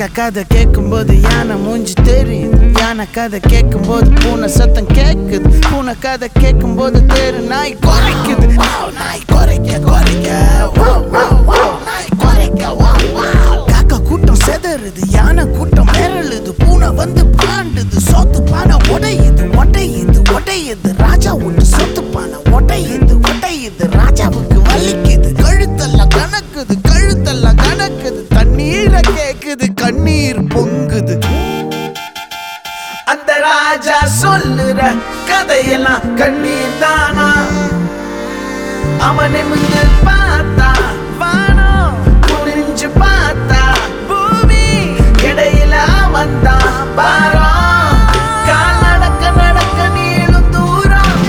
கதை கேட்கும்போது யானை மூஞ்சி தெரியுது யானை கதை கேட்கும்போது பூனை சத்தம் கேக்குது பூனை கதை கேட்கும்போது தெரு நாய் குறைக்குது Wow, நாய் குறைக்க குறைக்க Wow, wow, wow, நாய் குறைக்க wow, wow. காக்கா கூட்டம் செதறுது யானை கூட்டம் மிரளுது பூனை வந்து பாண்டுது சோத்து பானை உடையுது உடையுது உடையுது ராஜா விட்டு சொத்து பானை உடையுது உடையுது ராஜாவுக்கு வலிக்குது கழுத்தெல்லாம் கணக்குது கழுத்தெல்லாம் கணக்குது தண்ணீரை கேக்குது கண்ணீர் பொங்குது அந்த ராஜா சொல்லுற கதையெல்லாம் கண்ணீர் தானா அவன் நிமிந்து பார்த்தா வானம் புரிஞ்சு பார்த்தா பூமி இடையில அவன் தான் பாரம் கால் நடக்க நடக்க நீளும் தூரம்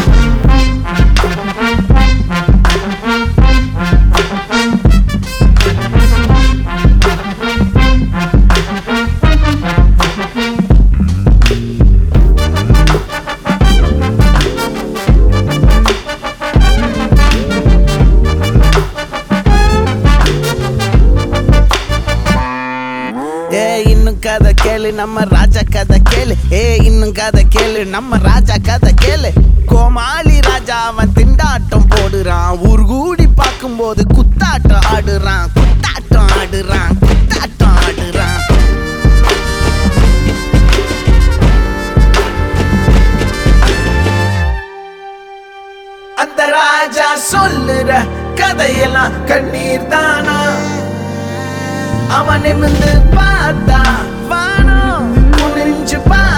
ஏ இன்னும் கதை கேளு நம்ம ராஜா கதை கேளு ஏ இன்னும் கதை கேளு நம்ம ராஜா கதை கேளு கோமாளி ராஜா அவன் திண்டாட்டம் போடுறான் ஊர் கூடி பார்க்கும்போது குத்தாட்டம் ஆடுறான் குத்தாட்டம் ஆடுறான் குத்தாட்டம் ஆடுறான் அந்த ராஜா சொல்லுற கதையெல்லாம் கண்ணீர் தானா அவன் நிமிந்து பார்த்தா வானம் குனிஞ்சு பார்த்தா